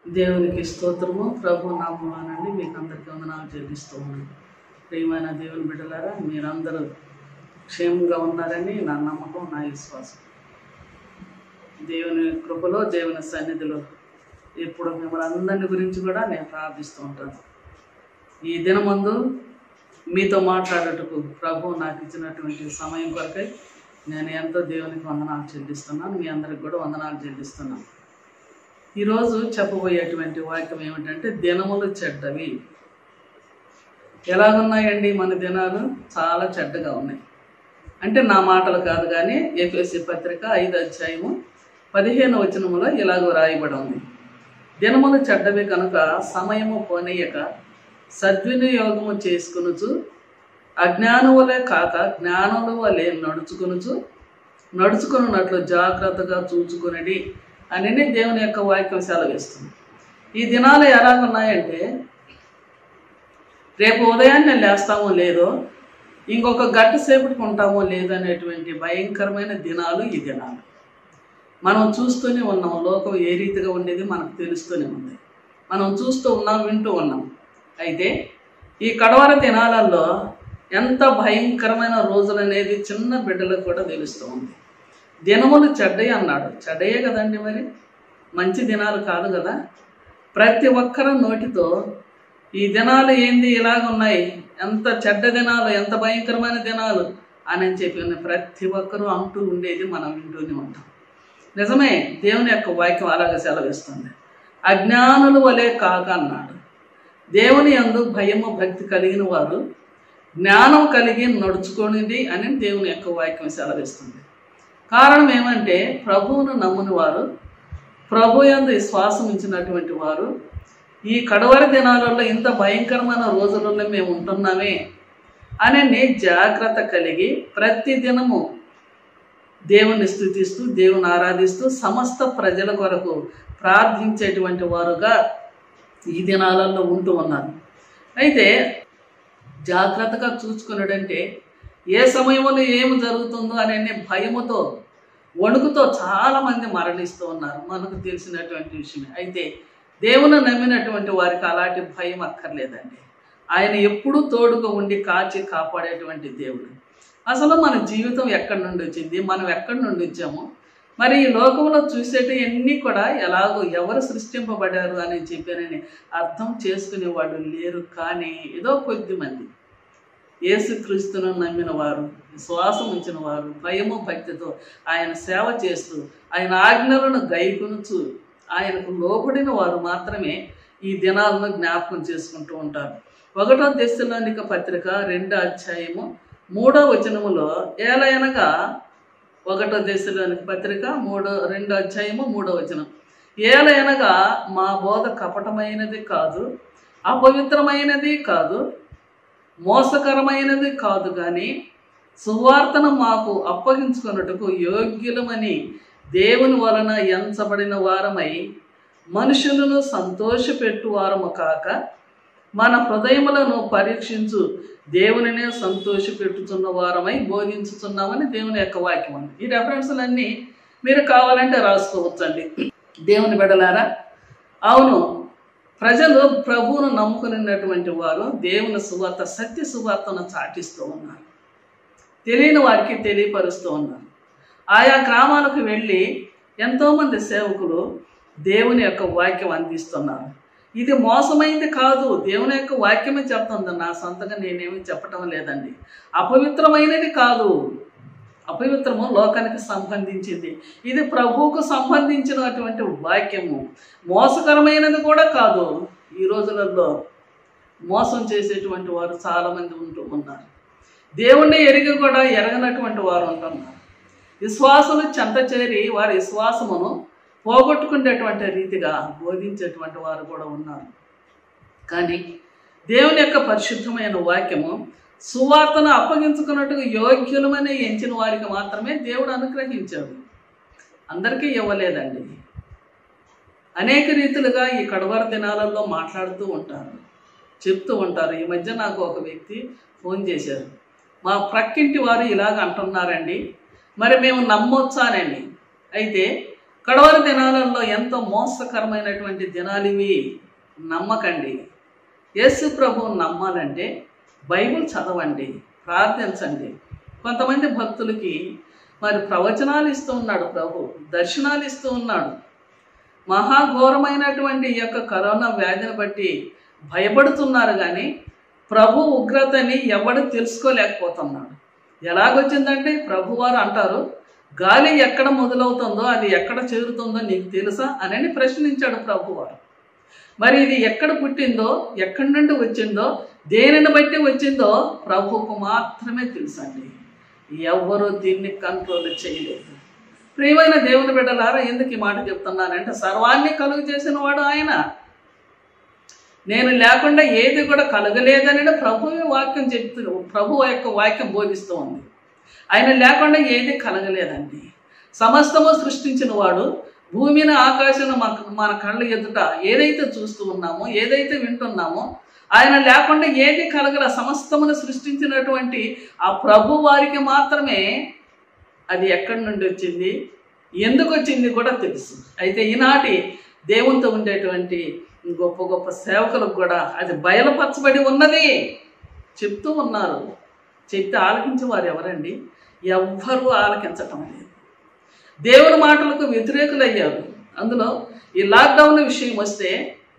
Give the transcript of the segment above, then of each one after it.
దేవునికి స్తోత్రము ప్రభు నామమానండి మీకు అందరికీ వందనాలు చెల్లిస్తూ ఉన్నాను ప్రియమైన దేవుని బిడ్డలారా మీరందరూ క్షేమంగా ఉన్నారని నా నమ్మకం నా విశ్వాసం దేవుని కృపలో దేవుని సన్నిధిలో ఎప్పుడు మిమ్మల్ని అందరిని గురించి కూడా నేను ప్రార్థిస్తూ ఉంటాను ఈ దినమందు మీతో మాట్లాడటకు ప్రభు నాకు ఇచ్చినటువంటి సమయం కొరకై నేను ఎంతో దేవునికి వందనాలు చెల్లిస్తున్నాను మీ అందరికి కూడా వందనాలు చెల్లిస్తున్నాను ఈరోజు చెప్పబోయేటువంటి వాక్యం ఏమిటంటే దినములు చెడ్డవి ఎలాగున్నాయండి మన దినాలు చాలా చెడ్డగా ఉన్నాయి అంటే నా మాటలు కాదు కానీ ఏపీఎస్సి పత్రిక ఐదు అధ్యాయము పదిహేను వచనములో ఇలాగ రాయబడి ఉంది దినములు చెడ్డవి కనుక సమయము పోనీయక సద్వినియోగము చేసుకునుచు అజ్ఞానువులే కాక జ్ఞానుల వలె నడుచుకునుచు నడుచుకున్నట్లు జాగ్రత్తగా చూచుకునడి అని దేవుని యొక్క వాక్యం సెలవిస్తుంది ఈ దినాలు ఎలాగున్నాయంటే రేపు ఉదయాన్నే లేస్తామో లేదో ఇంకొక గంట సేపటికి ఉంటామో లేదో అనేటువంటి భయంకరమైన దినాలు ఈ దినాలు మనం చూస్తూనే ఉన్నాం లోకం ఏ రీతిగా ఉండేది మనకు తెలుస్తూనే ఉంది మనం చూస్తూ ఉన్నాం వింటూ ఉన్నాం అయితే ఈ కడవర దినాలలో ఎంత భయంకరమైన రోజులు అనేది చిన్న బిడ్డలకు కూడా తెలుస్తూ ఉంది దినములు చెడ్డయ్య అన్నాడు చెడ్డయ్యే కదండి మరి మంచి దినాలు కాదు కదా ప్రతి ఒక్కరి నోటితో ఈ దినాలు ఏంది ఇలాగ ఉన్నాయి ఎంత చెడ్డ దినాలు ఎంత భయంకరమైన దినాలు అని చెప్పి ప్రతి ఒక్కరూ అంటూ ఉండేది మనం వింటూనే ఉంటాం నిజమే దేవుని యొక్క వాక్యం అలాగ సెలవిస్తుంది అజ్ఞానుల వలె కాక అన్నాడు దేవుని యందు భయము భక్తి కలిగిన వారు జ్ఞానం కలిగి నడుచుకునేది అని దేవుని యొక్క వాక్యం సెలవిస్తుంది కారణం ఏమంటే ప్రభువును నమ్ముని వారు ప్రభు యందు విశ్వాసం ఇచ్చినటువంటి వారు ఈ కడవరి దినాలలో ఇంత భయంకరమైన రోజులలో మేము ఉంటున్నామే అని జాగ్రత్త కలిగి ప్రతి దినము దేవుని స్థుతిస్తూ దేవుని ఆరాధిస్తూ సమస్త ప్రజల కొరకు ప్రార్థించేటువంటి వారుగా ఈ దినాలలో ఉంటూ ఉన్నారు అయితే జాగ్రత్తగా చూసుకున్నాడంటే ఏ సమయంలో ఏమి జరుగుతుందో అనే భయముతో వణుకుతో చాలామంది మరణిస్తూ ఉన్నారు మనకు తెలిసినటువంటి విషయమే అయితే దేవుని నమ్మినటువంటి వారికి అలాంటి భయం అక్కర్లేదండి ఆయన ఎప్పుడూ తోడుగా ఉండి కాచి కాపాడేటువంటి దేవుడు అసలు మన జీవితం ఎక్కడి నుండి వచ్చింది మనం ఎక్కడి నుండి వచ్చాము మరి ఈ లోకంలో చూసేటివన్నీ కూడా ఎలాగో ఎవరు సృష్టింపబడ్డారు అని చెప్పానని అర్థం చేసుకునే వాళ్ళు లేరు కానీ ఏదో కొద్ది మంది యేసుక్రీస్తును నమ్మిన వారు విశ్వాసం ఉంచిన వారు భయము భక్తితో ఆయన సేవ చేస్తూ ఆయన ఆజ్ఞలను గైకొనుచు ఆయనకు లోబడిన వారు మాత్రమే ఈ దినాలను జ్ఞాపకం చేసుకుంటూ ఉంటారు ఒకటో దశలోనిక పత్రిక రెండో అధ్యాయము మూడో వచనములో ఏలయనగా ఒకటో దశలోనికి పత్రిక మూడో రెండో అధ్యాయము మూడో వచనం ఏలయనగా మా బోధ కపటమైనది కాదు అపవిత్రమైనది కాదు మోసకరమైనది కాదు కానీ సువార్తను మాకు అప్పగించుకున్నట్టుకు యోగ్యులమని దేవుని వలన ఎంచబడిన వారమై మనుషులను సంతోషపెట్టు వారము కాక మన హృదయములను పరీక్షించు దేవునినే సంతోషపెట్టుతున్న వారమై బోధించుతున్నామని దేవుని యొక్క వాక్యం ఉంది ఈ రెఫరెన్స్లన్నీ మీరు కావాలంటే రాసుకోవచ్చండి దేవుని బిడలారా అవును ప్రజలు ప్రభువును నమ్ముకున్నటువంటి వారు దేవుని సువార్త సత్య సువార్తను చాటిస్తూ ఉన్నారు తెలియని వారికి తెలియపరుస్తూ ఉన్నారు ఆయా గ్రామాలకు వెళ్ళి ఎంతోమంది సేవకులు దేవుని యొక్క వాక్యం అందిస్తున్నారు ఇది మోసమైంది కాదు దేవుని యొక్క వాక్యమే చెప్తుంది నా సొంతంగా నేనేమి చెప్పటం లేదండి అపవిత్రమైనది కాదు అపవిత్రము లోకానికి సంబంధించింది ఇది ప్రభువుకు సంబంధించినటువంటి వాక్యము మోసకరమైనది కూడా కాదు ఈ రోజులలో మోసం చేసేటువంటి వారు చాలామంది ఉంటూ ఉన్నారు దేవుణ్ణి ఎరిగి కూడా ఎరగనటువంటి వారు ఉంటున్నారు విశ్వాసులు చెంత చేరి వారి విశ్వాసమును పోగొట్టుకునేటువంటి రీతిగా బోధించేటువంటి వారు కూడా ఉన్నారు కానీ దేవుని యొక్క పరిశుద్ధమైన వాక్యము సువార్తను అప్పగించుకున్నట్టుగా యోగ్యులమని ఎంచిన వారికి మాత్రమే దేవుడు అనుగ్రహించాడు అందరికీ ఇవ్వలేదండి అనేక రీతులుగా ఈ కడవర దినాలలో మాట్లాడుతూ ఉంటారు చెప్తూ ఉంటారు ఈ మధ్య నాకు ఒక వ్యక్తి ఫోన్ చేశారు మా ప్రక్కింటి వారు ఇలాగ అంటున్నారండి మరి మేము నమ్మొచ్చానండి అయితే కడవరి దినాలలో ఎంతో మోసకరమైనటువంటి దినాలు ఇవి నమ్మకండి యేసు ప్రభు నమ్మాలంటే బైబిల్ చదవండి ప్రార్థించండి కొంతమంది భక్తులకి మరి ప్రవచనాలు ఇస్తూ ఉన్నాడు ప్రభు దర్శనాలు ఇస్తూ ఉన్నాడు మహాఘోరమైనటువంటి ఈ యొక్క కరోనా వ్యాధిని బట్టి భయపడుతున్నారు కానీ ప్రభు ఉగ్రతని ఎవడు తెలుసుకోలేకపోతున్నాడు ఎలాగొచ్చిందంటే ప్రభువారు అంటారు గాలి ఎక్కడ మొదలవుతుందో అది ఎక్కడ చేరుతుందో నీకు తెలుసా అని ప్రశ్నించాడు ప్రభువారు మరి ఇది ఎక్కడ పుట్టిందో ఎక్కడి నుండి వచ్చిందో దేనిని బట్టి వచ్చిందో ప్రభువుకు మాత్రమే తెలుసండి ఎవ్వరూ దీన్ని కంట్రోల్ చేయలేదు ప్రియమైన దేవుని బిడ్డలారా ఎందుకు ఈ మాట చెప్తున్నానంటే సర్వాన్ని కలుగు చేసిన వాడు ఆయన నేను లేకుండా ఏది కూడా కలగలేదని ప్రభువు వాక్యం చెప్తూ ప్రభు యొక్క వాక్యం బోధిస్తూ ఉంది ఆయన లేకుండా ఏది కలగలేదండి సమస్తము సృష్టించిన వాడు భూమిని ఆకాశం మన కళ్ళ ఎదుట ఏదైతే చూస్తూ ఉన్నామో ఏదైతే వింటున్నామో ఆయన లేకుండా ఏది కలగల సమస్తమును సృష్టించినటువంటి ఆ ప్రభు వారికి మాత్రమే అది ఎక్కడి నుండి వచ్చింది ఎందుకు వచ్చింది కూడా తెలుసు అయితే ఈనాటి దేవునితో ఉండేటువంటి గొప్ప గొప్ప సేవకులకు కూడా అది బయలుపరచబడి ఉన్నది చెప్తూ ఉన్నారు చెప్తే ఆలకించే వారు ఎవరండి ఎవ్వరూ ఆలకించటం లేదు దేవుని మాటలకు వ్యతిరేకులయ్యారు అందులో ఈ లాక్డౌన్ విషయం వస్తే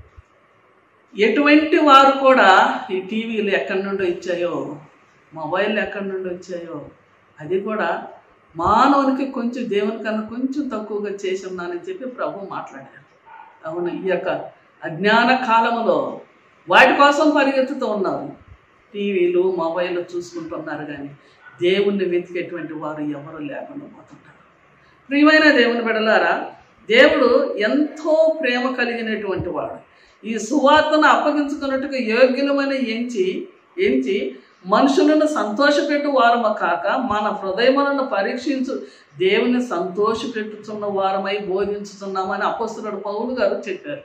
ఎటువంటి వారు కూడా ఈ టీవీలు ఎక్కడి నుండి వచ్చాయో మొబైల్ ఎక్కడి నుండి వచ్చాయో అది కూడా మానవునికి కొంచెం దేవుని కన్నా కొంచెం తక్కువగా చేసి ఉన్నానని చెప్పి ప్రభు మాట్లాడారు అవును ఈ యొక్క అజ్ఞాన కాలంలో వాటి కోసం పరిగెత్తుతూ ఉన్నారు టీవీలు మొబైల్ చూసుకుంటున్నారు కానీ దేవుణ్ణి వెతికేటువంటి వారు ఎవరు లేకుండా పోతుంటారు ప్రియమైన దేవుని బిడలారా దేవుడు ఎంతో ప్రేమ కలిగినటువంటి వాడు ఈ సువార్తను అప్పగించుకున్నట్టుగా యోగ్యులమని ఎంచి ఎంచి మనుషులను సంతోషపెట్టు వారము కాక మన హృదయములను పరీక్షించు దేవుని సంతోషపెట్టుచున్న వారమై బోధించుతున్నామని అపస్తులుడు పౌలు గారు చెప్పారు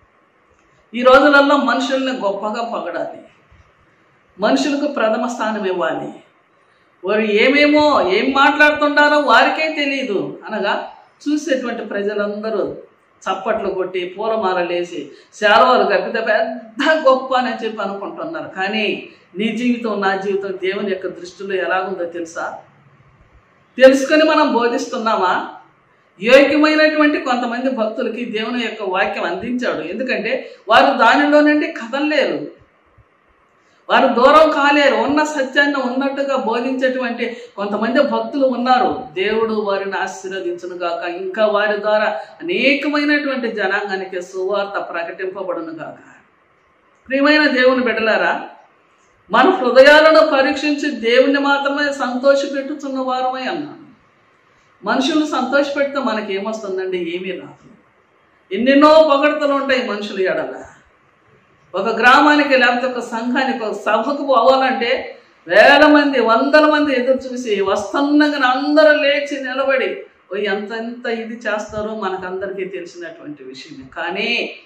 ఈ రోజులలో మనుషుల్ని గొప్పగా పొగడాలి మనుషులకు ప్రథమ స్థానం ఇవ్వాలి వారు ఏమేమో ఏం మాట్లాడుతుంటారో వారికే తెలియదు అనగా చూసేటువంటి ప్రజలందరూ చప్పట్లు కొట్టి పూలమాలలేసి శాలవాలు కప్పితే పెద్ద గొప్ప అని చెప్పి అనుకుంటున్నారు కానీ నీ జీవితం నా జీవితం దేవుని యొక్క దృష్టిలో ఎలాగుందో తెలుసా తెలుసుకొని మనం బోధిస్తున్నామా యోగ్యమైనటువంటి కొంతమంది భక్తులకి దేవుని యొక్క వాక్యం అందించాడు ఎందుకంటే వారు దానిలో నుండి కదలలేరు వారు దూరం కాలేరు ఉన్న సత్యాన్ని ఉన్నట్టుగా బోధించేటువంటి కొంతమంది భక్తులు ఉన్నారు దేవుడు వారిని ఆశీర్వదించును గాక ఇంకా వారి ద్వారా అనేకమైనటువంటి జనాంగానికి సువార్త ప్రకటింపబడును గాక ప్రియమైన దేవుని బిడ్డలారా మన హృదయాలను పరీక్షించి దేవుణ్ణి మాత్రమే సంతోషపెట్టుతున్న వారమై అన్నాను మనుషులు సంతోషపెడితే మనకి ఏమొస్తుందండి ఏమీ రాదు ఎన్నెన్నో పొగడతలు ఉంటాయి మనుషుల ఎడల ఒక గ్రామానికి లేకపోతే ఒక సంఘానికి ఒక సభకు పోవాలంటే వేల మంది వందల మంది ఎదురు చూసి వస్తుండగానే అందరూ లేచి నిలబడి ఓ ఎంత ఎంత ఇది చేస్తారో మనకందరికీ తెలిసినటువంటి విషయమే కానీ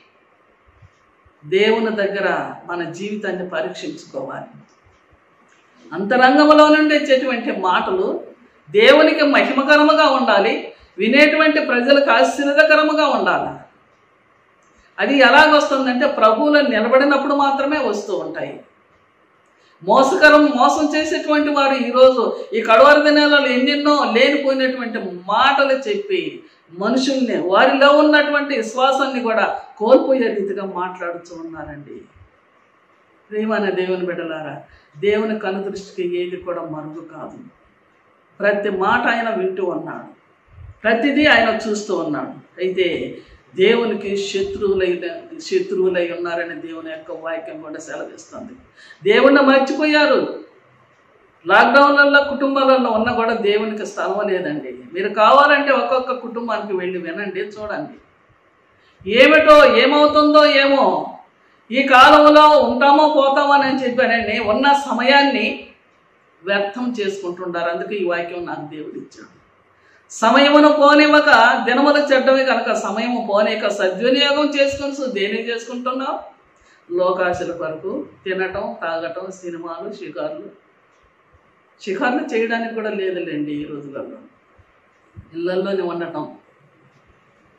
దేవుని దగ్గర మన జీవితాన్ని పరీక్షించుకోవాలి అంతరంగంలో నుండి వచ్చేటువంటి మాటలు దేవునికి మహిమకరముగా ఉండాలి వినేటువంటి ప్రజలకు ఆశీర్వదకరముగా ఉండాలి అది ఎలాగొస్తుందంటే ప్రభువులో నిలబడినప్పుడు మాత్రమే వస్తూ ఉంటాయి మోసకరం మోసం చేసేటువంటి వారు ఈరోజు ఈ కడవరి దినాలలో ఎన్నెన్నో లేనిపోయినటువంటి మాటలు చెప్పి మనుషుల్ని వారిలో ఉన్నటువంటి విశ్వాసాన్ని కూడా కోల్పోయే రీతిగా మాట్లాడుతూ ఉన్నారండి ప్రేమైన దేవుని బిడ్డలారా దేవుని కనుదృష్టికి ఏది కూడా మరుగు కాదు ప్రతి మాట ఆయన వింటూ ఉన్నాడు ప్రతిదీ ఆయన చూస్తూ ఉన్నాడు అయితే దేవునికి శత్రువులైన శత్రువులై ఉన్నారని దేవుని యొక్క వాక్యం కూడా సెలవిస్తుంది దేవుణ్ణి మర్చిపోయారు లాక్డౌన్లలో కుటుంబాలలో ఉన్న కూడా దేవునికి స్థలం లేదండి మీరు కావాలంటే ఒక్కొక్క కుటుంబానికి వెళ్ళి వినండి చూడండి ఏమిటో ఏమవుతుందో ఏమో ఈ కాలంలో ఉంటామో పోతామో అని చెప్పానండి ఉన్న సమయాన్ని వ్యర్థం చేసుకుంటుంటారు అందుకే ఈ వాక్యం నాకు దేవుడు ఇచ్చాడు సమయమును పోనివ్వక దినములు చెడ్డమే కనుక సమయము పోనీక సద్వినియోగం చేసుకొని దేని చేసుకుంటున్నావు లోకాశల కొరకు తినటం తాగటం సినిమాలు షికార్లు షికార్లు చేయడానికి కూడా లేదులేండి ఈ రోజులలో ఇళ్ళల్లోనే ఉండటం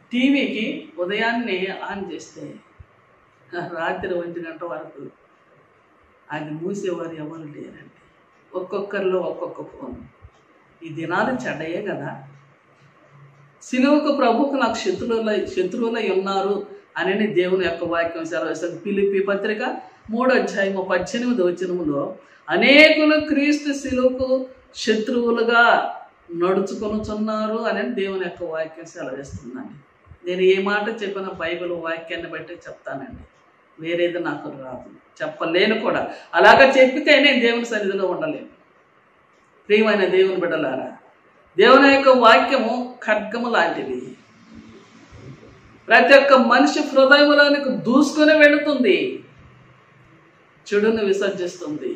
టీవీకి ఉదయాన్నే ఆన్ చేస్తే రాత్రి ఒంటి గంట వరకు అది మూసేవారు ఎవరు లేరండి ఒక్కొక్కరిలో ఒక్కొక్క ఫోన్ ఈ దినాలు చెడ్డయే కదా సిలువకు ప్రభుకు నాకు శత్రువుల శత్రువులై ఉన్నారు అని దేవుని యొక్క వాక్యం సెలవిస్తుంది పిలిపి పత్రిక మూడో అధ్యాయము పద్దెనిమిది వచనములో అనేకులు క్రీస్తు శిలువకు శత్రువులుగా నడుచుకొనుచున్నారు అని దేవుని యొక్క వాక్యం సెలవిస్తుందండి నేను ఏ మాట చెప్పిన బైబిల్ వాక్యాన్ని బట్టి చెప్తానండి వేరేది నాకు రాదు చెప్పలేను కూడా అలాగ చెప్పితే నేను దేవుని సన్నిధిలో ఉండలేను ప్రియమైన దేవుని బిడ్డలారా దేవుని యొక్క వాక్యము ఖడ్గము లాంటిది ప్రతి ఒక్క మనిషి హృదయంలోనికి దూసుకుని వెళుతుంది చెడును విసర్జిస్తుంది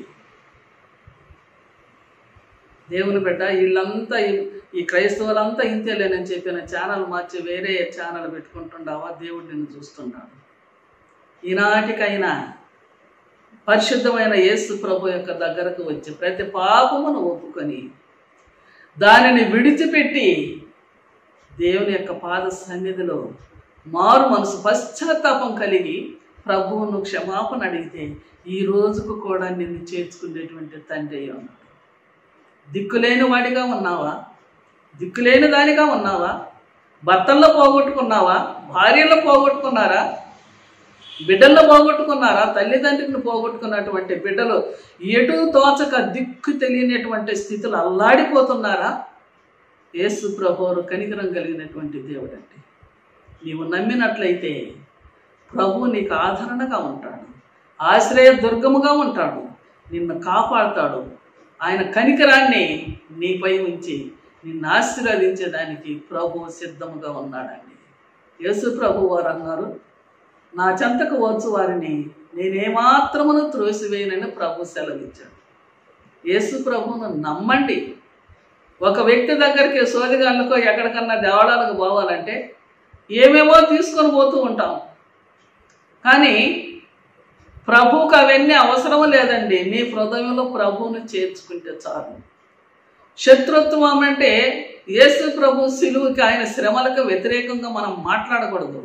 దేవుని బిడ్డ వీళ్ళంతా ఈ- ఈ క్రైస్తవులంతా ఇంతేలేనని చెప్పిన ఛానల్ మార్చి వేరే ఛానల్ పెట్టుకుంటుండవా దేవుడు నిన్ను చూస్తున్నాడు ఈనాటికైనా పరిశుద్ధమైన యేసు ప్రభు యొక్క దగ్గరకు వచ్చి ప్రతి పాపమును ఒప్పుకొని దానిని విడిచిపెట్టి దేవుని యొక్క పాద సన్నిధిలో మారు మనసు పశ్చాత్తాపం కలిగి ప్రభువును క్షమాపణ అడిగితే ఈ రోజుకు కూడా నిన్ను చేర్చుకునేటువంటి తండ్రి అయి ఉన్నాడు దిక్కులేని వాడిగా ఉన్నావా దిక్కులేని దానిగా ఉన్నావా భర్తల్లో పోగొట్టుకున్నావా భార్యలో పోగొట్టుకున్నారా బిడ్డల్లో పోగొట్టుకున్నారా తల్లిదండ్రులను పోగొట్టుకున్నటువంటి బిడ్డలు ఎటు తోచక దిక్కు తెలియనటువంటి స్థితిలో అల్లాడిపోతున్నారా యేసు ప్రభువు కనికరం కలిగినటువంటి దేవుడు అండి నీవు నమ్మినట్లయితే ప్రభువు నీకు ఆదరణగా ఉంటాడు ఆశ్రయ దుర్గముగా ఉంటాడు నిన్ను కాపాడుతాడు ఆయన కనికరాన్ని నీపై ఉంచి నిన్ను ఆశీర్వదించేదానికి ప్రభు సిద్ధముగా ఉన్నాడండి యేసు ప్రభు వారు అన్నారు నా చెంతకు వచ్చు వారిని నేనేమాత్రమును త్రోసివేయనని ప్రభు సెలవిచ్చాడు యేసు ప్రభువును నమ్మండి ఒక వ్యక్తి దగ్గరికి సోదిగాళ్ళకో ఎక్కడికన్నా దేవాలయాలకు పోవాలంటే ఏమేమో తీసుకొని పోతూ ఉంటాం కానీ ప్రభువుకు అవన్నీ అవసరం లేదండి నీ హృదయంలో ప్రభువును చేర్చుకుంటే చాలు శత్రుత్వం అంటే యేసు ప్రభు సిలువుకి ఆయన శ్రమలకు వ్యతిరేకంగా మనం మాట్లాడకూడదు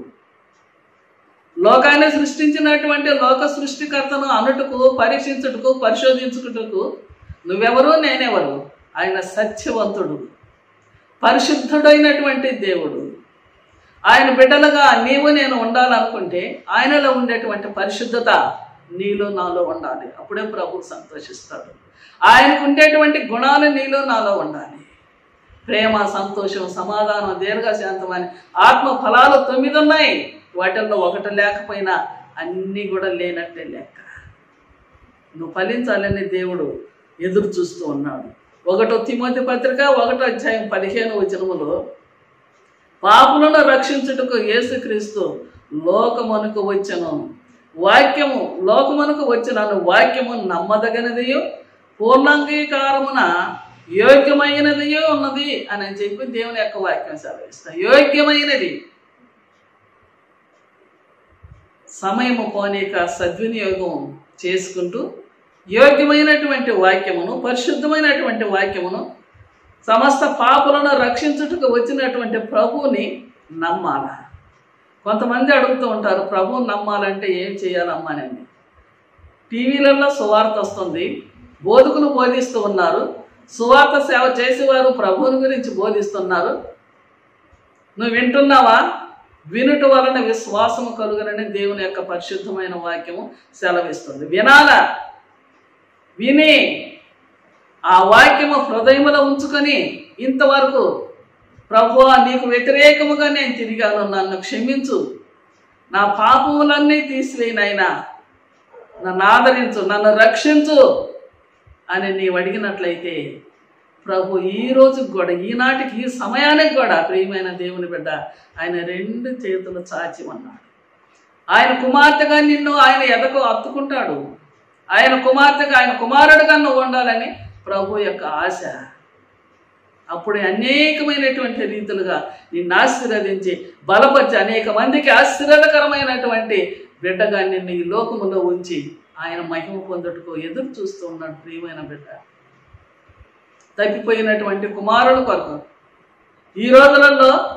లోకాన్ని సృష్టించినటువంటి లోక సృష్టికర్తను అనుటకు పరీక్షించుటకు పరిశోధించుటకు నువ్వెవరు నేనెవరు ఆయన సత్యవంతుడు పరిశుద్ధుడైనటువంటి దేవుడు ఆయన బిడ్డలుగా నీవు నేను ఉండాలనుకుంటే ఆయనలో ఉండేటువంటి పరిశుద్ధత నీలో నాలో ఉండాలి అప్పుడే ప్రభు సంతోషిస్తాడు ఆయనకు ఉండేటువంటి గుణాలు నీలో నాలో ఉండాలి ప్రేమ సంతోషం సమాధానం దీర్ఘశాంతం అని ఆత్మ ఫలాలు తొమ్మిది ఉన్నాయి వాటిల్లో ఒకటి లేకపోయినా అన్నీ కూడా లేనట్టే లెక్క నువ్వు ఫలించాలని దేవుడు ఎదురు చూస్తూ ఉన్నాడు ఒకటో తిమోతి పత్రిక ఒకటో అధ్యాయం పదిహేను వచనములో పాపులను రక్షించుటకు యేసుక్రీస్తు లోకమునకు వచ్చను వాక్యము లోకమునకు వచ్చినను వాక్యము నమ్మదగినదియు పూర్ణాంగీకారమున యోగ్యమైనదియో ఉన్నది అని చెప్పి దేవుని యొక్క వాక్యం సెలవిస్తా యోగ్యమైనది సమయము పోనీక సద్వినియోగం చేసుకుంటూ యోగ్యమైనటువంటి వాక్యమును పరిశుద్ధమైనటువంటి వాక్యమును సమస్త పాపులను రక్షించుటకు వచ్చినటువంటి ప్రభువుని నమ్మాల కొంతమంది అడుగుతూ ఉంటారు ప్రభువుని నమ్మాలంటే ఏం చేయాలమ్మానని టీవీలలో సువార్త వస్తుంది బోధకులు బోధిస్తూ ఉన్నారు సువార్త సేవ చేసేవారు ప్రభువుని గురించి బోధిస్తున్నారు నువ్వు వింటున్నావా వినుట వలన విశ్వాసము కలుగునని దేవుని యొక్క పరిశుద్ధమైన వాక్యము సెలవిస్తుంది వినాలా విని ఆ వాక్యము హృదయములో ఉంచుకొని ఇంతవరకు ప్రభు నీకు వ్యతిరేకముగా నేను తిరిగాను నన్ను క్షమించు నా పాపములన్నీ తీసివేయినైనా నన్ను ఆదరించు నన్ను రక్షించు అని నీవు అడిగినట్లయితే ప్రభు ఈ రోజుకి కూడా ఈనాటికి ఈ సమయానికి కూడా ప్రియమైన దేవుని బిడ్డ ఆయన రెండు చేతులు చాచి ఉన్నాడు ఆయన కుమార్తెగా నిన్ను ఆయన ఎదకు అత్తుకుంటాడు ఆయన కుమార్తెగా ఆయన కుమారుడుగా నువ్వు ఉండాలని ప్రభు యొక్క ఆశ అప్పుడు అనేకమైనటువంటి రీతులుగా నిన్ను ఆశీర్వదించి బలపరిచి అనేక మందికి ఆశీర్వాదకరమైనటువంటి బిడ్డగా నిన్ను ఈ లోకములో ఉంచి ఆయన మహిమ పొందుటకు ఎదురు చూస్తూ ఉన్నాడు ప్రియమైన బిడ్డ తప్పిపోయినటువంటి కుమారుల కొరకు ఈ రోజులలో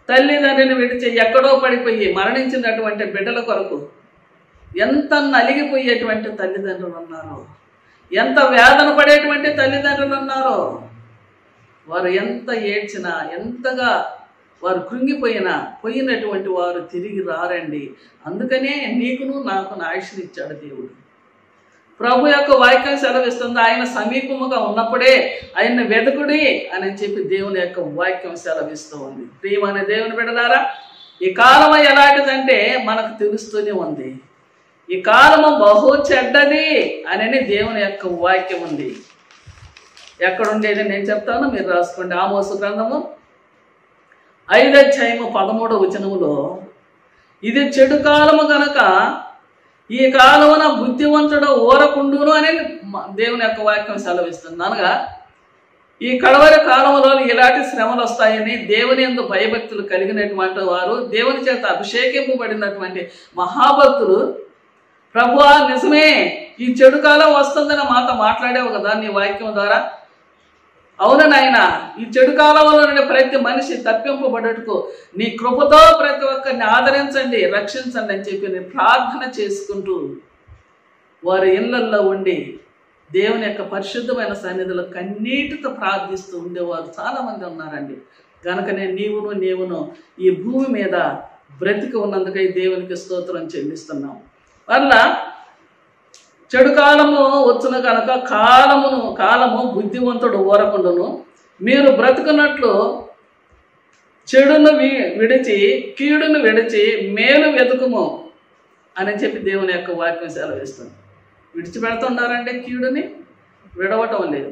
తల్లిదండ్రిని విడిచి ఎక్కడో పడిపోయి మరణించినటువంటి బిడ్డల కొరకు ఎంత నలిగిపోయేటువంటి తల్లిదండ్రులు ఉన్నారో ఎంత వేదన పడేటువంటి తల్లిదండ్రులు ఉన్నారో వారు ఎంత ఏడ్చినా ఎంతగా వారు కృంగిపోయినా పోయినటువంటి వారు తిరిగి రారండి అందుకనే నీకును నాకు ఆయుష్నిచ్చాడు దేవుడు ప్రభు యొక్క వాక్యం సెలవిస్తుంది ఆయన సమీపముగా ఉన్నప్పుడే ఆయన వెతుకుడి అని చెప్పి దేవుని యొక్క వాక్యం సెలవిస్తూ ఉంది ప్రియమైన దేవుని బిడలారా ఈ కాలం ఎలాంటిదంటే మనకు తెలుస్తూనే ఉంది ఈ కాలము బహు చెడ్డది అని దేవుని యొక్క వాక్యం ఉంది ఎక్కడ ఉండేది నేను చెప్తాను మీరు రాసుకోండి ఆమోసు గ్రంథము ఐదు అధ్యాయము పదమూడవ వచనములో ఇది చెడు కాలము గనక ఈ కాలమున బుద్ధివంతుడు ఊరకుండును అని మ- దేవుని యొక్క వాక్యం సెలవిస్తుంది అనగా ఈ కడవరి కాలంలో ఇలాంటి శ్రమలు వస్తాయని దేవుని ఎందు భయభక్తులు కలిగినటువంటి వారు దేవుని చేత అభిషేకింపబడినటువంటి మహాభక్తులు ప్రభువా నిజమే ఈ చెడు కాలం వస్తుందని మాతో మాట్లాడావు కదా నీ వాక్యం ద్వారా అవును నాయన ఈ చెడు కాలంలో నుండి ప్రతి మనిషి తప్పింపబడటకు నీ కృపతో ప్రతి ఒక్కరిని ఆదరించండి రక్షించండి అని చెప్పి నేను ప్రార్థన చేసుకుంటూ వారి ఇళ్లల్లో ఉండి దేవుని యొక్క పరిశుద్ధమైన సన్నిధిలో కన్నీటితో ప్రార్థిస్తూ ఉండేవారు చాలా మంది ఉన్నారండి కనుకనే నీవును నీవును ఈ భూమి మీద బ్రతికి ఉన్నందుకై దేవునికి స్తోత్రం చెల్లిస్తున్నాం వల్ల చెడు కాలము వచ్చును కనుక కాలమును కాలము బుద్ధివంతుడు ఊరకుండును మీరు బ్రతుకున్నట్లు చెడును వి విడిచి కీడును విడిచి మేలు వెతుకుము అని చెప్పి దేవుని యొక్క వాక్యం సెలవిస్తుంది విడిచిపెడుతున్నారంటే కీడుని విడవటం లేదు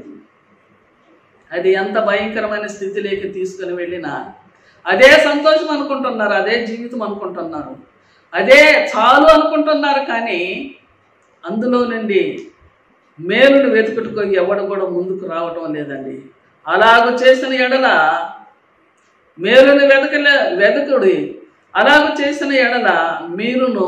అది ఎంత భయంకరమైన స్థితిలోకి తీసుకుని వెళ్ళినా అదే సంతోషం అనుకుంటున్నారు అదే జీవితం అనుకుంటున్నారు అదే చాలు అనుకుంటున్నారు కానీ అందులో నుండి మేలును వెతుకుటకు ఎవడు కూడా ముందుకు రావటం లేదండి అలాగ చేసిన ఎడల మేలుని వెతకలే వెతకుడి అలాగ చేసిన ఎడల మీరును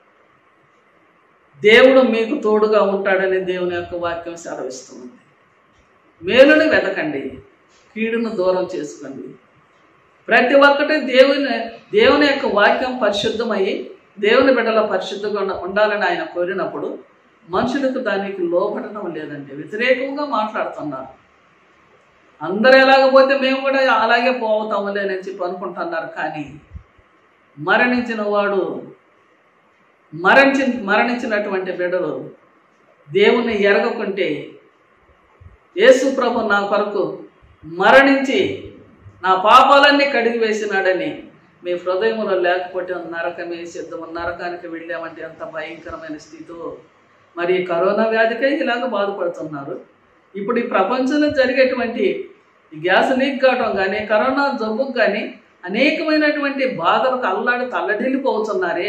దేవుడు మీకు తోడుగా ఉంటాడని దేవుని యొక్క వాక్యం సెలవిస్తుంది మేలుని వెతకండి కీడును దూరం చేసుకోండి ప్రతి ఒక్కటి దేవుని దేవుని యొక్క వాక్యం పరిశుద్ధమయ్యి దేవుని బిడ్డల పరిశుద్ధంగా ఉండ- ఉండాలని ఆయన కోరినప్పుడు మనుషులకు దానికి లోపడటం లేదండి వ్యతిరేకంగా మాట్లాడుతున్నారు అందరు ఎలాగపోతే మేము కూడా అలాగే పోతాములే అని చెప్పి అనుకుంటున్నారు కానీ మరణించిన వాడు మరణించి మరణించినటువంటి బిడ్డలు దేవుణ్ణి ఎరగకుంటే యేసు ప్రభు నా కొరకు మరణించి నా పాపాలన్నీ కడిగి వేసినాడని మీ హృదయంలో లేకపోతే నరకమే సిద్ధం నరకానికి వెళ్ళామంటే ఎంత భయంకరమైన స్థితితో మరి ఈ కరోనా వ్యాధికై ఇలాగ బాధపడుతున్నారు ఇప్పుడు ఈ ప్రపంచంలో జరిగేటువంటి ఈ గ్యాస్ లీక్ కావటం కానీ కరోనా జబ్బుకు కానీ అనేకమైనటువంటి బాధలకు అల్లాడి తల్లడిల్లిపోతున్నారే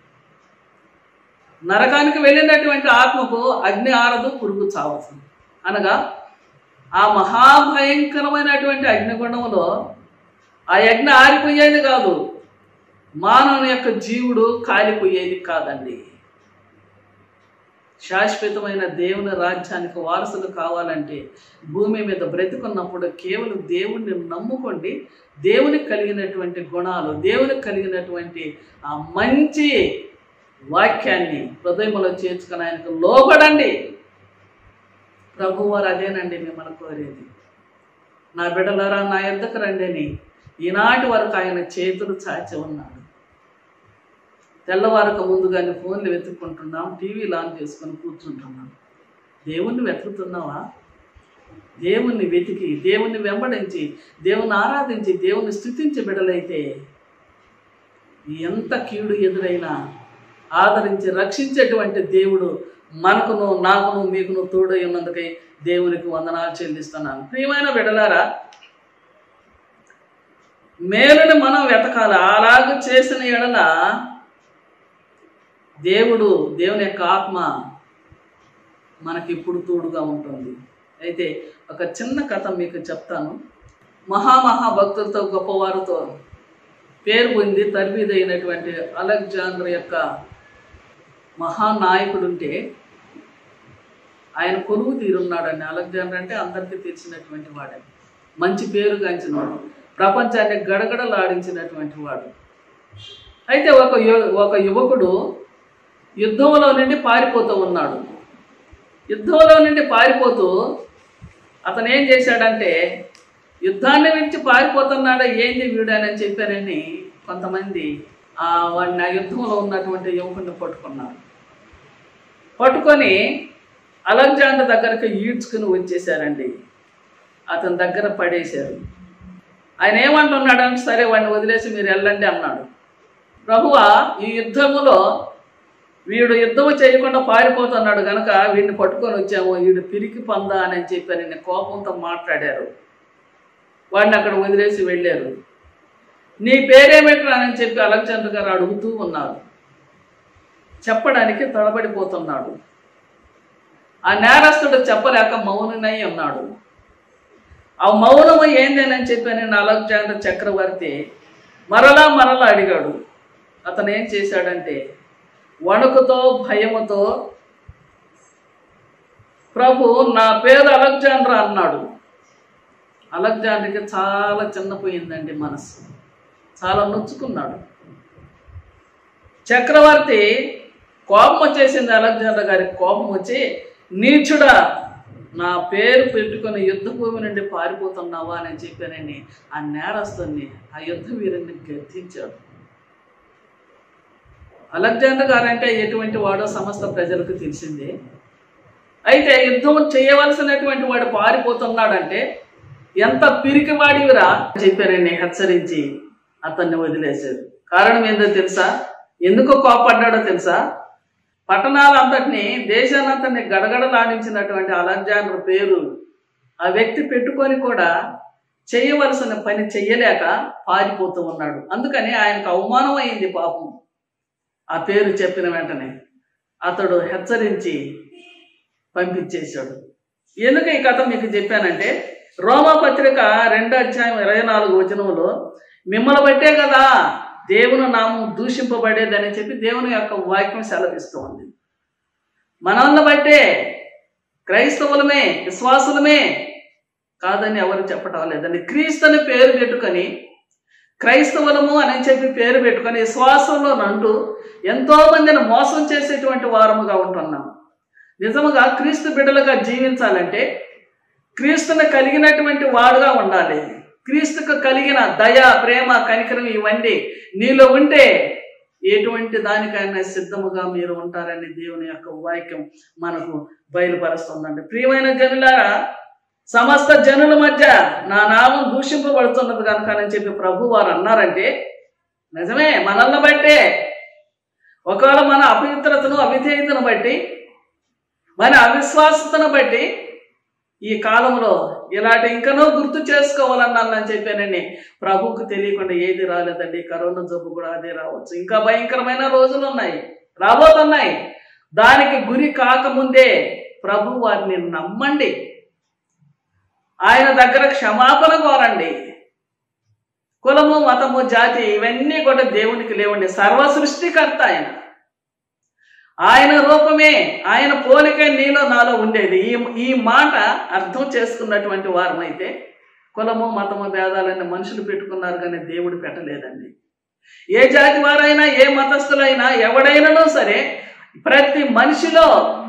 నరకానికి వెళ్ళినటువంటి ఆత్మకు అగ్ని ఆరదు పురుగు చావదు అనగా ఆ మహాభయంకరమైనటువంటి అగ్నిగుండంలో ఆ యజ్ఞ ఆరిపోయేది కాదు మానవుని యొక్క జీవుడు కాలిపోయేది కాదండి శాశ్వతమైన దేవుని రాజ్యానికి వారసులు కావాలంటే భూమి మీద బ్రతికున్నప్పుడు కేవలం దేవుణ్ణి నమ్ముకోండి దేవునికి కలిగినటువంటి గుణాలు దేవునికి కలిగినటువంటి ఆ మంచి వాక్యాన్ని హృదయంలో చేర్చుకుని ఆయనకు లోపడండి ప్రభువారు అదేనండి మిమ్మల్ని కోరేది నా బిడ్డలారా నా ఎద్దకు రండి అని ఈనాటి వరకు ఆయన చేతులు చాచి ఉన్నాడు తెల్లవారక ముందుగానే ఫోన్లు వెతుక్కుంటున్నాం టీవీలు ఆన్ చేసుకొని కూర్చుంటున్నాం దేవుణ్ణి వెతుకుతున్నావా దేవుణ్ణి వెతికి దేవుణ్ణి వెంబడించి దేవుని ఆరాధించి దేవుని స్థుతించి బిడలైతే ఎంత కీడు ఎదురైనా ఆదరించి రక్షించేటువంటి దేవుడు మనకును నాకును మీకును తోడై ఉన్నందుకై దేవునికి వందనాలు చెల్లిస్తున్నాను ప్రియమైన బిడలారా మేలుని మనం వెతకాలి అలాగ చేసిన ఎడల దేవుడు దేవుని యొక్క ఆత్మ మనకి ఇప్పుడు తోడుగా ఉంటుంది అయితే ఒక చిన్న కథ మీకు చెప్తాను మహామహా భక్తులతో గొప్పవారితో పేరు పొంది తర్బీదైనటువంటి అలెగ్జాండర్ యొక్క మహానాయకుడు ఉంటే ఆయన కొలువు తీరున్నాడండి అలెగ్జాండర్ అంటే అందరికీ తెలిసినటువంటి వాడని మంచి పేరు గాంచిన వాడు ప్రపంచాన్ని గడగడలాడించినటువంటి వాడు అయితే ఒక యు- ఒక యువకుడు యుద్ధంలో నుండి పారిపోతూ ఉన్నాడు యుద్ధంలో నుండి పారిపోతూ అతను ఏం చేశాడంటే యుద్ధాన్ని విడిచి పారిపోతున్నాడా ఏంది వీడని చెప్పారని కొంతమంది ఆ వాడిని ఆ యుద్ధంలో ఉన్నటువంటి యువకుడిని పట్టుకున్నారు పట్టుకొని అలెగ్జాండర్ దగ్గరకు ఈడ్చుకుని వచ్చేసారండి అతని దగ్గర పడేశారు ఆయన ఏమంటున్నాడంటే సరే వాడిని వదిలేసి మీరు వెళ్ళండి అన్నాడు ప్రభువా ఈ యుద్ధములో వీడు యుద్ధము చేయకుండా పారిపోతున్నాడు కనుక వీడిని పట్టుకొని వచ్చాము వీడు పిరికి పందా అని చెప్పి నేను కోపంతో మాట్లాడారు వాడిని అక్కడ వదిలేసి వెళ్ళారు నీ పేరేమిట్రా అని చెప్పి అలెగ్జాండర్ గారు అడుగుతూ ఉన్నారు చెప్పడానికి తడబడిపోతున్నాడు ఆ నేరస్తుడు చెప్పలేక మౌననై ఉన్నాడు ఆ మౌనము ఏందేనని చెప్పి నేను అలెగ్జాండర్ చక్రవర్తి మరలా మరలా అడిగాడు అతను ఏం చేశాడంటే వణుకుతో భయముతో ప్రభు నా పేరు అలెగ్జాండర్ అన్నాడు అలెగ్జాండర్కి చాలా చిన్నపోయిందండి మనసు చాలా నొచ్చుకున్నాడు చక్రవర్తి కోపం వచ్చేసింది అలెగ్జాండర్ గారికి కోపం వచ్చి నీచుడా నా పేరు పెట్టుకొని యుద్ధ భూమి నుండి పారిపోతున్నావా అని చెప్పానని ఆ నేరస్తుని ఆ యుద్ధ వీరుని గద్దించాడు అలెగ్జాండర్ గారంటే ఎటువంటి వాడో సమస్త ప్రజలకు తెలిసిందే అయితే యుద్ధం చేయవలసినటువంటి వాడు పారిపోతున్నాడంటే ఎంత పిరికివాడివిరా చెప్పారని హెచ్చరించి అతన్ని వదిలేశారు కారణం ఏందో తెలుసా ఎందుకు కోపడ్డాడో తెలుసా పట్టణాలంతటినీ దేశానంతటిని గడగడలాడించినటువంటి అలెగ్జాండర్ పేరు ఆ వ్యక్తి పెట్టుకొని కూడా చేయవలసిన పని చెయ్యలేక పారిపోతూ ఉన్నాడు అందుకని ఆయనకు అవమానం అయింది పాపం ఆ పేరు చెప్పిన వెంటనే అతడు హెచ్చరించి పంపించేశాడు ఎందుకు ఈ కథ మీకు చెప్పానంటే రోమా పత్రిక రెండో అధ్యాయం ఇరవై నాలుగు వచనంలో మిమ్మల్ని బట్టే కదా దేవుని నామం దూషింపబడేదని చెప్పి దేవుని యొక్క వాక్యం సెలవిస్తూ ఉంది మనల్ని బట్టే క్రైస్తవులమే విశ్వాసులమే కాదని ఎవరు చెప్పటం లేదండి క్రీస్తుని పేరు పెట్టుకొని క్రైస్తవులము అని చెప్పి పేరు పెట్టుకొని విశ్వాసంలో అంటూ ఎంతో మందిని మోసం చేసేటువంటి వారముగా ఉంటున్నాం నిజముగా క్రీస్తు బిడ్డలుగా జీవించాలంటే క్రీస్తుని కలిగినటువంటి వాడుగా ఉండాలి క్రీస్తుకు కలిగిన దయ ప్రేమ కనికరం ఇవన్నీ నీలో ఉంటే ఎటువంటి దానికైనా సిద్ధముగా మీరు ఉంటారని దేవుని యొక్క వాక్యం మనకు బయలుపరుస్తుందండి ప్రియమైన జనులారా సమస్త జనుల మధ్య నా నామం దూషింపబడుతున్నది కనుక అని చెప్పి ప్రభు వారు అన్నారంటే నిజమే మనల్ని బట్టే ఒకవేళ మన అపవిత్రతను అవిధేయతను బట్టి మన అవిశ్వాసతను బట్టి ఈ కాలంలో ఇలాంటి ఇంకనో గుర్తు చేసుకోవాలన్నానని చెప్పానండి ప్రభువుకు తెలియకుండా ఏది రాలేదండి కరోనా జబ్బు కూడా అదే రావచ్చు ఇంకా భయంకరమైన రోజులు ఉన్నాయి రాబోతున్నాయి దానికి గురి కాకముందే ప్రభు వారిని నమ్మండి ఆయన దగ్గర క్షమాపణ కోరండి కులము మతము జాతి ఇవన్నీ కూడా దేవునికి లేవండి సర్వ సృష్టికర్త ఆయన ఆయన రూపమే ఆయన పోలికే నీలో నాలో ఉండేది ఈ ఈ మాట అర్థం చేసుకున్నటువంటి వారమైతే కులము మతము భేదాలన్నీ మనుషులు పెట్టుకున్నారు కానీ దేవుడు పెట్టలేదండి ఏ జాతి వారైనా ఏ మతస్థులైనా ఎవడైనానో సరే ప్రతి మనిషిలో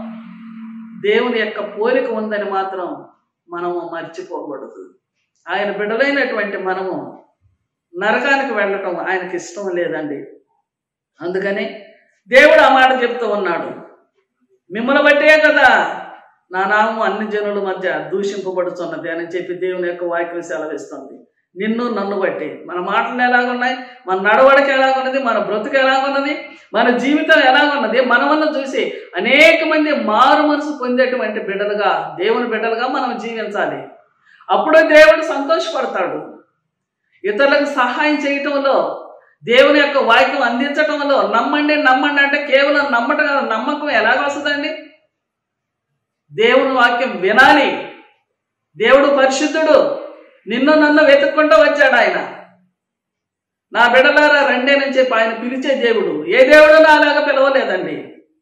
దేవుని యొక్క పోలిక ఉందని మాత్రం మనము మర్చిపోకూడదు ఆయన బిడ్డలైనటువంటి మనము నరకానికి వెళ్ళటం ఆయనకి ఇష్టం లేదండి అందుకని దేవుడు ఆ మాట చెప్తూ ఉన్నాడు మిమ్మల్ని బట్టే కదా నా నామం అన్ని జనుల మధ్య దూషింపబడుతున్నది అని చెప్పి దేవుని యొక్క వాక్యం సెలవిస్తుంది నిన్ను నన్ను బట్టి మన మాటలు ఎలాగున్నాయి మన నడవడిక ఎలాగున్నది మన బ్రతుకు ఎలాగున్నది మన జీవితం ఎలాగున్నది మనవన్న చూసి అనేక మంది మారు మనసు పొందేటువంటి బిడ్డలుగా దేవుని బిడ్డలుగా మనం జీవించాలి అప్పుడు దేవుడు సంతోషపడతాడు ఇతరులకు సహాయం చేయటంలో దేవుని యొక్క వాక్యం అందించటంలో నమ్మండి నమ్మండి అంటే కేవలం నమ్మటం కాదు నమ్మకం ఎలాగ వస్తుందండి దేవుని వాక్యం వినాలి దేవుడు పరిశుద్ధుడు నిన్ను నన్ను వెతుక్కుంటూ వచ్చాడు ఆయన నా బిడ్డలారా రండి అని చెప్పి ఆయన పిలిచే దేవుడు ఏ దేవుడు నాలాగా పిలవలేదండి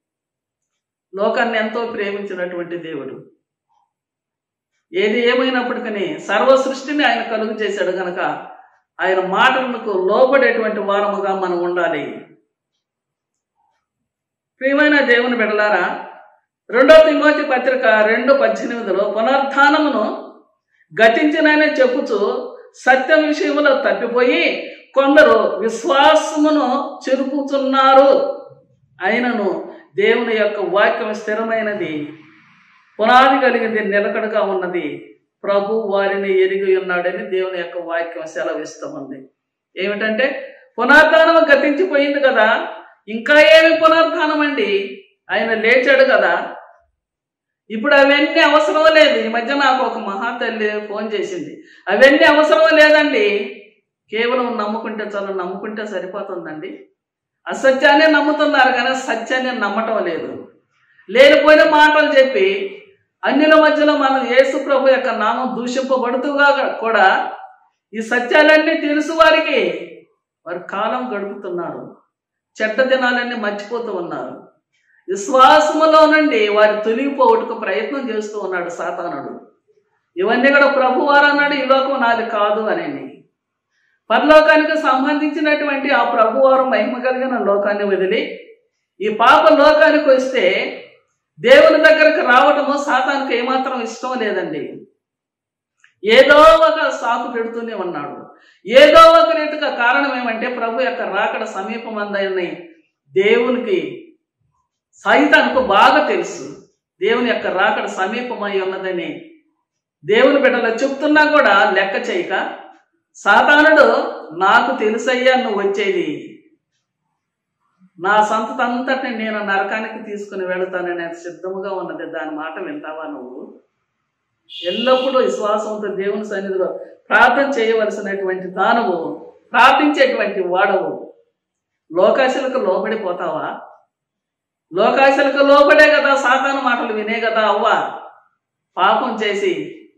లోకాన్ని ఎంతో ప్రేమించినటువంటి దేవుడు ఏది ఏమైనప్పటికీ సర్వ సృష్టిని ఆయన కలుగు చేశాడు గనక ఆయన మాటలకు లోబడేటువంటి వారముగా మనం ఉండాలి ప్రియమైన దేవుని బిడలారా రెండో తిమోతి పత్రిక రెండు పద్దెనిమిదిలో పునరుత్థానమును గతించిననే చెప్పుచు సత్యం విషయంలో తప్పిపోయి కొందరు విశ్వాసమును చెరుపుతున్నారు అయినను దేవుని యొక్క వాక్యం స్థిరమైనది పునాది కలిగింది నిలకడగా ఉన్నది ప్రభు వారిని ఎరిగి ఉన్నాడని దేవుని యొక్క వాక్యం సెలవిస్తుంది ఏమిటంటే పునరుద్ధానం గతించిపోయింది కదా ఇంకా ఏమి పునరుద్ధానం అండి ఆయన లేచాడు కదా ఇప్పుడు అవన్నీ అవసరం లేదు ఈ మధ్య నాకు ఒక మహాతల్లి ఫోన్ చేసింది అవన్నీ అవసరం లేదండి కేవలం నమ్ముకుంటే చాలు నమ్ముకుంటే సరిపోతుందండి అసత్యాన్ని నమ్ముతున్నారు కానీ సత్యాన్ని నమ్మటం లేదు లేనిపోయిన మాటలు చెప్పి అన్యుల మధ్యలో మనం యేసు ప్రభు యొక్క నామం దూషింపబడుతూగా కూడా ఈ సత్యాలన్నీ తెలుసు వారికి వారు కాలం గడుపుతున్నారు చెడ్డ దినాలన్నీ మర్చిపోతూ ఉన్నారు విశ్వాసములో నుండి వారి తొలగిపోవటకు ప్రయత్నం చేస్తూ ఉన్నాడు సాతానుడు ఇవన్నీ కూడా ప్రభువారు అన్నాడు ఈ లోకం నాది కాదు అని పరలోకానికి సంబంధించినటువంటి ఆ ప్రభువారు మహిమ కలిగిన లోకాన్ని వదిలి ఈ పాప లోకానికి వస్తే దేవుని దగ్గరకు రావటము సాతానికి ఏమాత్రం ఇష్టం లేదండి ఏదో ఒక సాకు పెడుతూనే ఉన్నాడు ఏదో ఒక రీతిగా కారణం ఏమంటే ప్రభు యొక్క రాకడ సమీపమందని దేవునికి సైతానికి బాగా తెలుసు దేవుని యొక్క రాకడ సమీపమై ఉన్నదని దేవుని బిడ్డలు చెప్తున్నా కూడా లెక్క చేయక సాతానుడు నాకు తెలుసయ్యా నువ్వు వచ్చేది నా సంతతి అంతటిని నేను నరకానికి తీసుకుని వెళతానని సిద్ధముగా ఉన్నది దాని మాట వింటావా నువ్వు ఎల్లప్పుడూ విశ్వాసంతో దేవుని సన్నిధిలో ప్రార్థన చేయవలసినటువంటి దానవు ప్రార్థించేటువంటి వాడవు లోకాశలకు లోబడిపోతావా లోకాశలకు లోబడే కదా సాతాను మాటలు వినే కదా అవ్వ పాపం చేసి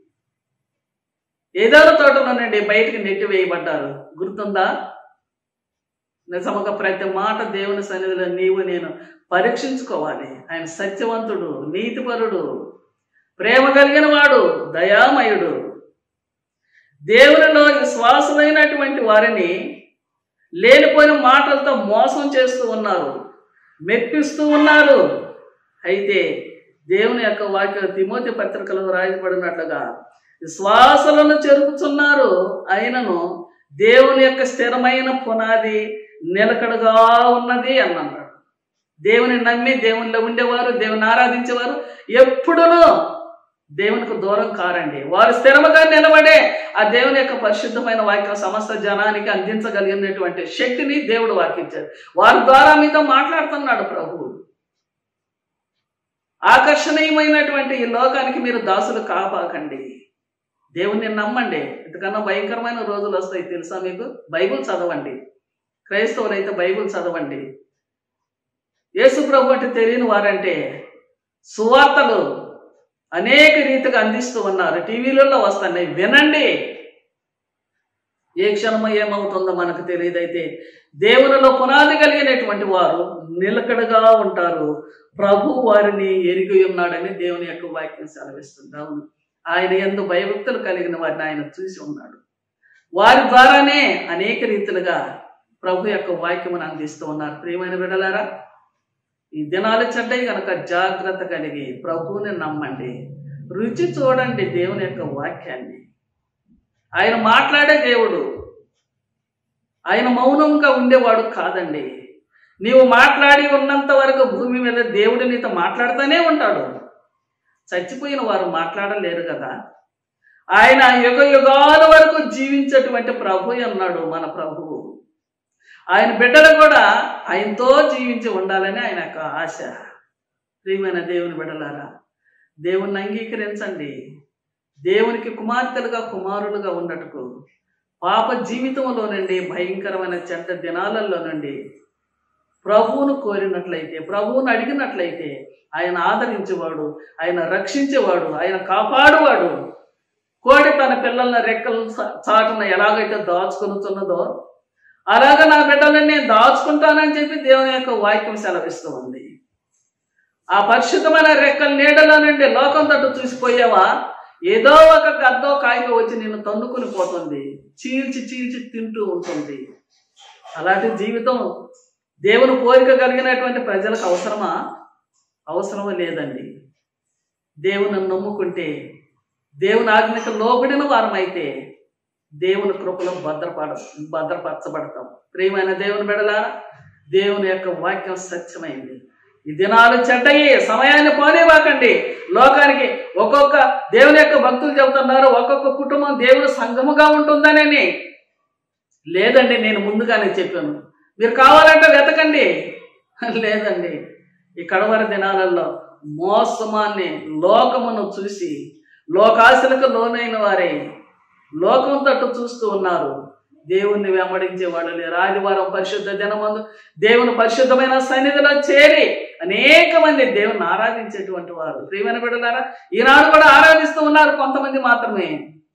ఏదైనా తోటలో నుండి బయటికి నెట్టి వేయబడ్డారు గుర్తుందా నిజముగా ప్రతి మాట దేవుని సన్నిధిలో నీవు నేను పరీక్షించుకోవాలి ఆయన సత్యవంతుడు నీతిపరుడు ప్రేమ కలిగిన వాడు దయామయుడు దేవునిలో విశ్వాసులైనటువంటి వారిని లేనిపోయిన మాటలతో మోసం చేస్తూ ఉన్నారు మెప్పిస్తూ ఉన్నారు అయితే దేవుని యొక్క వాక్య తిమోతి పత్రికలో రాయబడినట్లుగా విశ్వాసులను చెరుపుతున్నారు అయినను దేవుని యొక్క స్థిరమైన పునాది నిలకడగా ఉన్నది అన్నాడు దేవుని నమ్మి దేవునిలో ఉండేవారు దేవుని ఆరాధించేవారు ఎప్పుడూ దేవునికి దూరం కారండి వారు స్థిరముగా నిలబడే ఆ దేవుని యొక్క పరిశుద్ధమైన వాక్యం సమస్త జనానికి అందించగలిగినటువంటి శక్తిని దేవుడు వాకించాడు వారి ద్వారా మీతో మాట్లాడుతున్నాడు ప్రభువు ఆకర్షణీయమైనటువంటి ఈ లోకానికి మీరు దాసులు కాపాకండి దేవుణ్ణి నమ్మండి ఇంతకన్నా భయంకరమైన రోజులు వస్తాయి తెలుసా మీకు బైబుల్ చదవండి క్రైస్తవులు అయితే బైబుల్ చదవండి యేసు ప్రభు అంటే తెలియని వారంటే సువార్తలు అనేక రీతిగా అందిస్తూ ఉన్నారు టీవీలలో వస్తున్నాయి వినండి ఏ క్షణము ఏమవుతుందో మనకు తెలియదైతే దేవునిలో పునాది కలిగినటువంటి వారు నిలకడగా ఉంటారు ప్రభు వారిని ఎరిగి ఉన్నాడని దేవుని యొక్క వాక్యం సెలవిస్తుంది అవును ఆయన ఎందు భయభక్తులు కలిగిన వారిని ఆయన చూసి ఉన్నాడు వారి ద్వారానే అనేక రీతిలుగా ప్రభు యొక్క వాక్యమును అందిస్తూ ఉన్నారు ప్రియమైన బిడ్డలారా ఈ దినాలు చెడ్డయి కనుక జాగ్రత్త కలిగి ప్రభువుని నమ్మండి రుచి చూడండి దేవుని యొక్క వాక్యాన్ని ఆయన మాట్లాడే దేవుడు ఆయన మౌనంగా ఉండేవాడు కాదండి నీవు మాట్లాడి ఉన్నంత వరకు భూమి మీద దేవుడు నీతో మాట్లాడుతూనే ఉంటాడు చచ్చిపోయిన వారు మాట్లాడలేరు కదా ఆయన యుగ యుగాల వరకు జీవించేటువంటి ప్రభు అన్నాడు మన ప్రభువు ఆయన బిడ్డలు కూడా ఆయనతో జీవించి ఉండాలని ఆయన యొక్క ఆశ ప్రియమైన దేవుని బిడ్డలారా దేవుణ్ణి అంగీకరించండి దేవునికి కుమార్తెలుగా కుమారులుగా ఉండటకు పాప జీవితంలో నుండి భయంకరమైన చెడ్డ దినాలలో నుండి ప్రభువును కోరినట్లయితే ప్రభువును అడిగినట్లయితే ఆయన ఆదరించేవాడు ఆయన రక్షించేవాడు ఆయన కాపాడువాడు కోడి తన పిల్లల రెక్కల చాటున ఎలాగైతే దాచుకొనుతున్నదో అలాగ నా బిడ్డలని నేను దాచుకుంటానని చెప్పి దేవుని యొక్క వాక్యం సెలవిస్తూ ఉంది ఆ పరిశుద్ధమైన రెక్కల నీడలో నుండి లోకం తట్టు చూసిపోయావా ఏదో ఒక గద్దో కాయగా వచ్చి నిన్ను తన్నుకుని పోతుంది చీల్చి చీల్చి తింటూ ఉంటుంది అలాంటి జీవితం దేవుని కోరిక కలిగినటువంటి ప్రజలకు అవసరమా అవసరం లేదండి దేవుని నమ్ముకుంటే దేవుని ఆజ్ఞకు లోబడిన వారమైతే దేవుని కృపలో భద్రపడ భద్రపరచబడతాం ప్రియమైన దేవుని బిడలా దేవుని యొక్క వాక్యం సత్యమైంది ఈ దినాలు చెడ్డయి సమయాన్ని పోనివ్వకండి లోకానికి ఒక్కొక్క దేవుని యొక్క భక్తులు చెబుతున్నారు ఒక్కొక్క కుటుంబం దేవుని సంఘముగా ఉంటుందనని లేదండి నేను ముందుగానే చెప్పాను మీరు కావాలంటే వెతకండి లేదండి ఈ కడవర దినాలలో మోసమాన్ని లోకమును చూసి లోకాశలకు లోనైన వారే లోకం తట్టు చూస్తూ ఉన్నారు దేవుణ్ణి వెంబడించే వాళ్ళు లేరు ఆదివారం పరిశుద్ధ దినమందు దేవుని పరిశుద్ధమైన సన్నిధిలో చేరి అనేక మంది దేవుని ఆరాధించేటువంటి వారు ప్రియమైన బిడ్డలారా ఈనాడు కూడా ఆరాధిస్తూ ఉన్నారు కొంతమంది మాత్రమే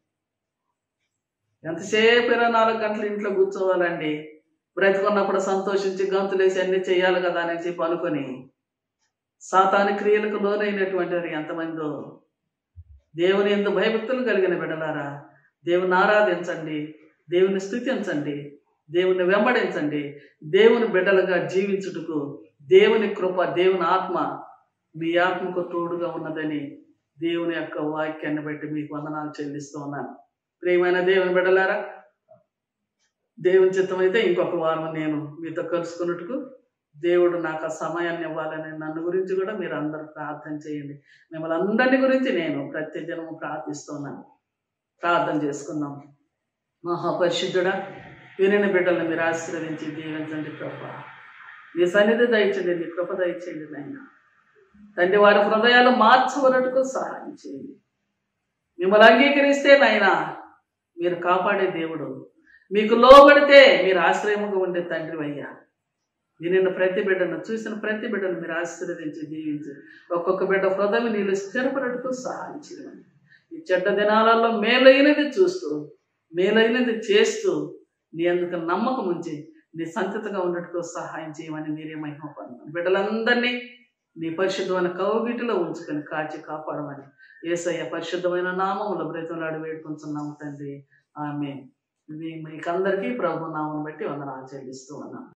ఎంతసేపు ఇరవై నాలుగు గంటలు ఇంట్లో కూర్చోవాలండి బ్రతికున్నప్పుడు సంతోషించి గంతులేసి అన్ని చేయాలి కదా అని చెప్పి అనుకొని సాతాని క్రియలకు లోనైనటువంటి వారు ఎంతమందో దేవుని ఎందు భయభక్తులు కలిగిన బిడ్డలారా దేవుని ఆరాధించండి దేవుని స్థుతించండి దేవుని వెంబడించండి దేవుని బిడ్డలుగా జీవించుటకు దేవుని కృప దేవుని ఆత్మ మీ ఆత్మకు తోడుగా ఉన్నదని దేవుని యొక్క వాక్యాన్ని బట్టి మీకు వందనాలు చెల్లిస్తూ ఉన్నాను ప్రియమైన దేవుని బిడ్డలారా దేవుని చిత్తం అయితే ఇంకొక వారం నేను మీతో కలుసుకున్నట్టుకు దేవుడు నాకు ఆ సమయాన్ని ఇవ్వాలని నన్ను గురించి కూడా మీరు అందరూ ప్రార్థన చేయండి మిమ్మల్ని అందరిని గురించి నేను ప్రత్యేకము ప్రార్థిస్తున్నాను ప్రార్థన చేసుకుందాం మహాపరిశుద్ధుడా వినిన బిడ్డలను మీరు ఆశీర్వదించి దీవించండి కృప మీ సన్నిధి దయచండి నీ కృప దయచేయండి నాయన తండ్రి వారి హృదయాలు మార్చవలటకు సహాయం చేయండి మిమ్మల్ని అంగీకరిస్తే నాయన మీరు కాపాడే దేవుడు మీకు లోబడితే మీరు ఆశ్రయముగా ఉండే తండ్రి అయ్యా వినిన ప్రతి బిడ్డను చూసిన ప్రతి బిడ్డను మీరు ఆశీర్వదించి దీవించి ఒక్కొక్క బిడ్డ హృదయం నీళ్ళు స్థిరపడటకు సహాయం చేయండి ఈ చెడ్డ దినాలలో మేలైనది చూస్తూ మేలైనది చేస్తూ నీ అందుకు నమ్మకం ఉంచి నీ సంతతగా ఉండటకు సహాయం చేయమని మీరే మహిమ పొందాం బిడ్డలందరినీ నీ పరిశుద్ధమైన కౌగిటిలో ఉంచుకొని కాచి కాపాడమని ఏసయ్య పరిశుద్ధమైన నామముల బ్రతంలాడి వేడుకుంటున్నాము తండ్రి ఆమె మీకందరికీ ప్రభు నామం బట్టి వందనాలు చెల్లిస్తూ ఉన్నాం